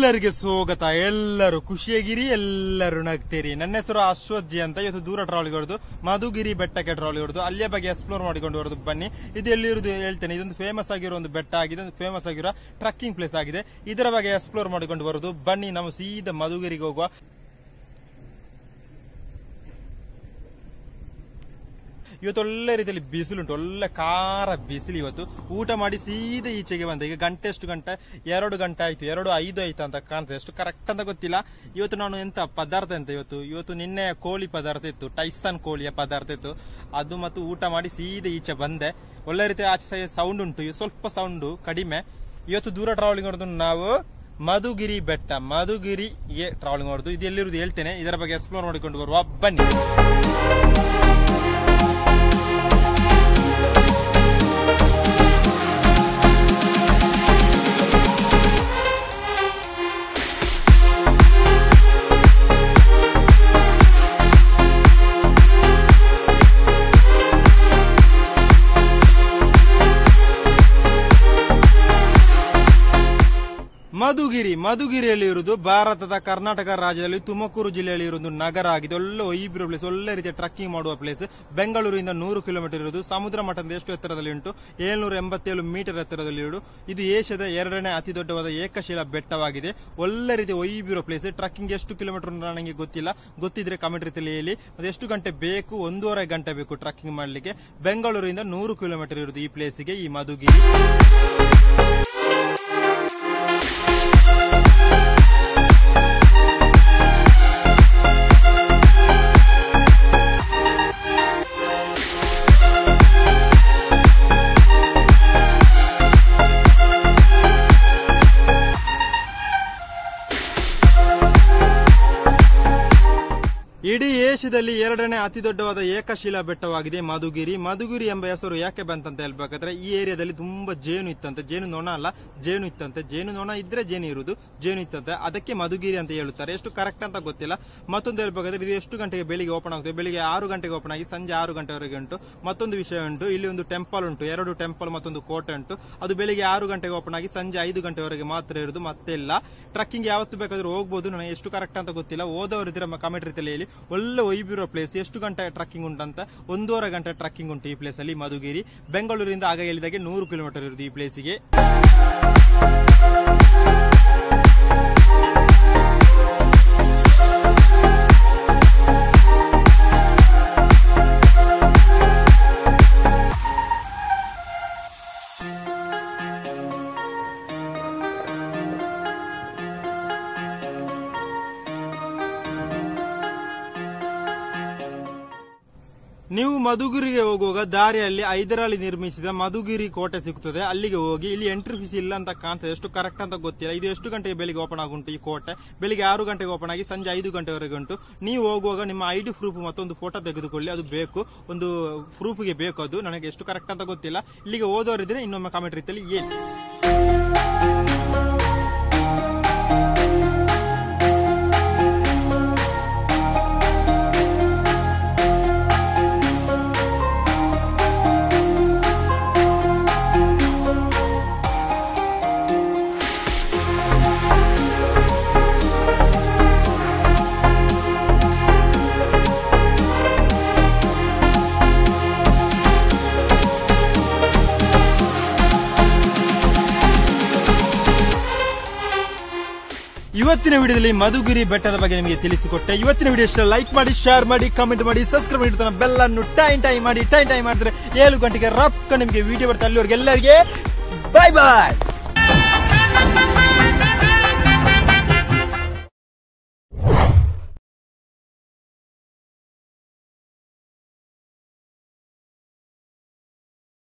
ಎಲ್ಲರಿಗೆ ಸ್ವಾಗತ ಎಲ್ಲರೂ ಖುಷಿಯಾಗಿರಿ ಎಲ್ಲರೂ ನಗ್ತೀರಿ ನನ್ನ ಹೆಸರು ಅಶ್ವಥ್ ಅಂತ ಇವತ್ತು ದೂರ ಟ್ರಾವಲ್ ಹೊಡೆದು ಮಧುಗಿರಿ ಬೆಟ್ಟಕ್ಕೆ ಟ್ರಾವಲ್ ಹೊಡೆದು ಅಲ್ಲಿಯ ಬಗ್ಗೆ ಎಕ್ಸ್ಪ್ಲೋರ್ ಮಾಡಿಕೊಂಡು ಬರೋದು ಬನ್ನಿ ಇದು ಎಲ್ಲಿರುವುದು ಹೇಳ್ತೇನೆ ಇದೊಂದು ಫೇಮಸ್ ಆಗಿರೋ ಒಂದು ಬೆಟ್ಟ ಆಗಿದೆ ಒಂದು ಫೇಮಸ್ ಆಗಿರೋ ಟ್ರಕ್ಕಿಂಗ್ ಪ್ಲೇಸ್ ಆಗಿದೆ ಇದರ ಬಗ್ಗೆ ಎಕ್ಸ್ಪ್ಲೋರ್ ಮಾಡಿಕೊಂಡು ಬರೋದು ಬನ್ನಿ ನಾವು ಸೀದಾ ಮಧುಗಿರಿಗೆ ಹೋಗುವ ಇವತ್ತು ಒಳ್ಳೆ ರೀತಿಯಲ್ಲಿ ಬಿಸಿಲುಂಟು ಒಳ್ಳೆ ಖಾರ ಬಿಸಿಲು ಇವತ್ತು ಊಟ ಮಾಡಿ ಸೀದಾ ಈಚೆಗೆ ಬಂದ ಈಗ ಗಂಟೆ ಎಷ್ಟು ಗಂಟೆ ಎರಡು ಗಂಟೆ ಆಯ್ತು ಎರಡು ಐದು ಆಯ್ತು ಅಂತ ಕಾಣ್ತದೆ ಎಷ್ಟು ಕರೆಕ್ಟ್ ಅಂತ ಗೊತ್ತಿಲ್ಲ ಇವತ್ತು ನಾನು ಎಂತ ಪದಾರ್ಥ ಅಂತ ಇವತ್ತು ಇವತ್ತು ನಿನ್ನೆ ಕೋಳಿ ಪದಾರ್ಥ ಇತ್ತು ಟೈಸನ್ ಕೋಳಿಯ ಪದಾರ್ಥ ಇತ್ತು ಅದು ಮತ್ತು ಊಟ ಮಾಡಿ ಸೀದಾ ಈಚೆ ಬಂದೆ ಒಳ್ಳೆ ರೀತಿ ಆಚೆ ಸೌಂಡ್ ಉಂಟು ಇವು ಸ್ವಲ್ಪ ಸೌಂಡ್ ಕಡಿಮೆ ಇವತ್ತು ದೂರ ಟ್ರಾವೆಲಿಂಗ್ ಮಾಡೋದು ನಾವು ಮಧುಗಿರಿ ಬೆಟ್ಟ ಮಧುಗಿರಿಗೆ ಟ್ರಾವೆಲಿಂಗ್ ಮಾಡೋದು ಇದು ಎಲ್ಲಿರುವುದು ಹೇಳ್ತೇನೆ ಇದರ ಬಗ್ಗೆ ಎಕ್ಸ್ಪ್ಲೋರ್ ಮಾಡಿಕೊಂಡು ಬರುವ ಬನ್ನಿ ಮಧುಗಿರಿ ಮಧುಗಿರಿಯಲ್ಲಿ ಇರುವುದು ಭಾರತದ ಕರ್ನಾಟಕ ರಾಜ್ಯದಲ್ಲಿ ತುಮಕೂರು ಜಿಲ್ಲೆಯಲ್ಲಿ ಇರುವುದು ನಗರ ಆಗಿದೆ ಒಳ್ಳೆ ಒಯ್ಬಿರೋ ಪ್ಲೇಸ್ ಒಳ್ಳೆ ರೀತಿಯ ಟ್ರಕ್ಕಿಂಗ್ ಮಾಡುವ ಪ್ಲೇಸ್ ಬೆಂಗಳೂರಿಂದ ನೂರು ಕಿಲೋಮೀಟರ್ ಇರುವುದು ಸಮುದ್ರ ಮಟ್ಟದ ಎಷ್ಟು ಎತ್ತರದಲ್ಲಿ ಉಂಟು ಏಳ್ನೂರ ಎಂಬತ್ತೇಳು ಮೀಟರ್ ಎತ್ತರದಲ್ಲಿ ಇರುವುದು ಇದು ಏಷ್ಯಾದ ಎರಡನೇ ಅತಿ ದೊಡ್ಡವಾದ ಏಕಶಿಲಾ ಬೆಟ್ಟವಾಗಿದೆ ಒಳ್ಳೆ ರೀತಿಯ ಒಯ್ಬಿರೋ ಪ್ಲೇಸ್ ಟ್ರಕ್ಕಿಂಗ್ ಎಷ್ಟು ಕಿಲೋಮೀಟರ್ ನನಗೆ ಗೊತ್ತಿಲ್ಲ ಗೊತ್ತಿದ್ರೆ ಕಮೆಂಟ್ ರೀತಿಯಲ್ಲಿ ಹೇಳಿ ಮತ್ತೆ ಎಷ್ಟು ಗಂಟೆ ಬೇಕು ಒಂದೂವರೆ ಗಂಟೆ ಬೇಕು ಟ್ರಕ್ಕಿಂಗ್ ಮಾಡಲಿಕ್ಕೆ ಬೆಂಗಳೂರಿಂದ ನೂರು ಕಿಲೋಮೀಟರ್ ಇರುವುದು ಈ ಪ್ಲೇಸಿಗೆ ಈ ಮಧುಗಿರಿ ಇಡೀ ಏಷ್ಯಾದಲ್ಲಿ ಎರಡನೇ ಅತಿ ದೊಡ್ಡವಾದ ಏಕಶಿಲಾ ಬೆಟ್ಟವಾಗಿದೆ ಮಧುಗಿರಿ ಮಧುಗಿರಿ ಎಂಬ ಹೆಸರು ಯಾಕೆ ಬಂತಂತ ಹೇಳ್ಬೇಕಾದ್ರೆ ಈ ಏರಿಯಾದಲ್ಲಿ ತುಂಬಾ ಜೇನು ಇತ್ತಂತೆ ಜೇನು ನೊಣ ಅಲ್ಲ ಜೇನು ಇತ್ತಂತೆ ಜೇನು ನೊಣ ಇದ್ರೆ ಜೇನು ಇರುವುದು ಜೇನು ಇತ್ತಂತೆ ಅದಕ್ಕೆ ಮಧುಗಿರಿ ಅಂತ ಹೇಳುತ್ತಾರೆ ಎಷ್ಟು ಕರೆಕ್ಟ್ ಅಂತ ಗೊತ್ತಿಲ್ಲ ಮತ್ತೊಂದು ಹೇಳ್ಬೇಕಾದ್ರೆ ಇದು ಎಷ್ಟು ಗಂಟೆಗೆ ಬೆಳಿಗ್ಗೆ ಓಪನ್ ಆಗುತ್ತೆ ಬೆಳಿಗ್ಗೆ ಆರು ಗಂಟೆಗೆ ಓಪನ್ ಆಗಿ ಸಂಜೆ ಆರು ಗಂಟೆವರೆಗೆ ಉಂಟು ಮತ್ತೊಂದು ವಿಷಯ ಉಂಟು ಇಲ್ಲಿ ಒಂದು ಟೆಂಪಲ್ ಉಂಟು ಎರಡು ಟೆಂಪಲ್ ಮತ್ತೊಂದು ಕೋಟೆ ಉಂಟು ಅದು ಬೆಳಿಗ್ಗೆ ಆರು ಗಂಟೆಗೆ ಓಪನ್ ಆಗಿ ಸಂಜೆ ಐದು ಗಂಟೆವರೆಗೆ ಮಾತ್ರ ಇರುವುದು ಮತ್ತೆ ಇಲ್ಲ ಟ್ರಕ್ಕಿಂಗ್ ಯಾವತ್ತು ಬೇಕಾದ್ರೂ ಹೋಗ್ಬೋದು ನನಗೆ ಎಷ್ಟು ಕರೆಕ್ಟ್ ಅಂತ ಗೊತ್ತಿಲ್ಲ ಓದೋರು ಇದ್ರೆ ನಮ್ಮ ಕಮೆಂಟ್ ರೀತಿಯಲ್ಲಿ ಹೇಳಿ ಒಳ್ಳೆ ಒಯ್ಬಿರೋ ಪ್ಲೇಸ್ ಎಷ್ಟು ಗಂಟೆ ಟ್ರಕ್ಕಿಂಗ್ ಉಂಟಂತ ಒಂದೂವರೆ ಗಂಟೆ ಟ್ರಕ್ಕಿಂಗ್ ಉಂಟು ಈ ಪ್ಲೇಸ್ ಅಲ್ಲಿ ಮಧುಗಿರಿ ಬೆಂಗಳೂರಿಂದ ಆಗ ಹೇಳಿದಾಗೆ ನೂರು ಕಿಲೋಮೀಟರ್ ಇರುವುದು ಈ ಪ್ಲೇಸಿಗೆ ನೀವು ಮಧುಗಿರಿಗೆ ಹೋಗುವಾಗ ದಾರಿಯಲ್ಲಿ ಐದರಲ್ಲಿ ನಿರ್ಮಿಸಿದ ಮಧುಗಿರಿ ಕೋಟೆ ಸಿಗುತ್ತದೆ ಅಲ್ಲಿಗೆ ಹೋಗಿ ಇಲ್ಲಿ ಎಂಟ್ರಿ ಫೀಸ್ ಇಲ್ಲ ಅಂತ ಕಾಣ್ತದೆ ಎಷ್ಟು ಕರೆಕ್ಟ್ ಅಂತ ಗೊತ್ತಿಲ್ಲ ಇದು ಎಷ್ಟು ಗಂಟೆಗೆ ಬೆಳಿಗ್ಗೆ ಓಪನ್ ಆಗುಂಟು ಈ ಕೋಟೆ ಬೆಳಿಗ್ಗೆ ಆರು ಗಂಟೆಗೆ ಓಪನ್ ಆಗಿ ಸಂಜೆ ಐದು ಗಂಟೆವರೆಗೆ ಉಂಟು ನೀವು ಹೋಗುವಾಗ ನಿಮ್ಮ ಐ ಡಿ ಪ್ರೂಫ್ ಮತ್ತೊಂದು ಫೋಟೋ ತೆಗೆದುಕೊಳ್ಳಿ ಅದು ಬೇಕು ಒಂದು ಪ್ರೂಫ್ಗೆ ಬೇಕು ಅದು ನನಗೆ ಎಷ್ಟು ಕರೆಕ್ಟ್ ಅಂತ ಗೊತ್ತಿಲ್ಲ ಇಲ್ಲಿಗೆ ಓದೋರಿದ್ರೆ ಇನ್ನೊಮ್ಮೆ ಕಾಮೆಂಟ್ ರೀತಿಯಲ್ಲಿ ಏನು ಇವತ್ತಿನ ವಿಡಿಯೋದಲ್ಲಿ ಮಧುಗಿರಿ ಬೆಟ್ಟದ ಬಗ್ಗೆ ನಿಮಗೆ ತಿಳಿಸಿಕೊಟ್ಟೆ ಇವತ್ತಿನ ವಿಡಿಯೋ ಇಷ್ಟ ಲೈಕ್ ಮಾಡಿ ಶೇರ್ ಮಾಡಿ ಕಮೆಂಟ್ ಮಾಡಿ ಸಬ್ಸ್ಕ್ರೈಬ್ ಮಾಡಿ ಬೆಲ್ ಅನ್ನು ಟೈಮ್ ಟೈಮ್ ಮಾಡಿ ಟೈಮ್ ಟೈಮ್ ಮಾಡಿದ್ರೆ ಏಳು ಗಂಟೆಗೆ ರಪ್ಕ ನಿಮಗೆ ವಿಡಿಯೋ ಬರುತ್ತೆ ಅಲ್ಲಿವರೆಗೆ ಎಲ್ಲರಿಗೆ ಬಾಯ್ ಬಾಯ್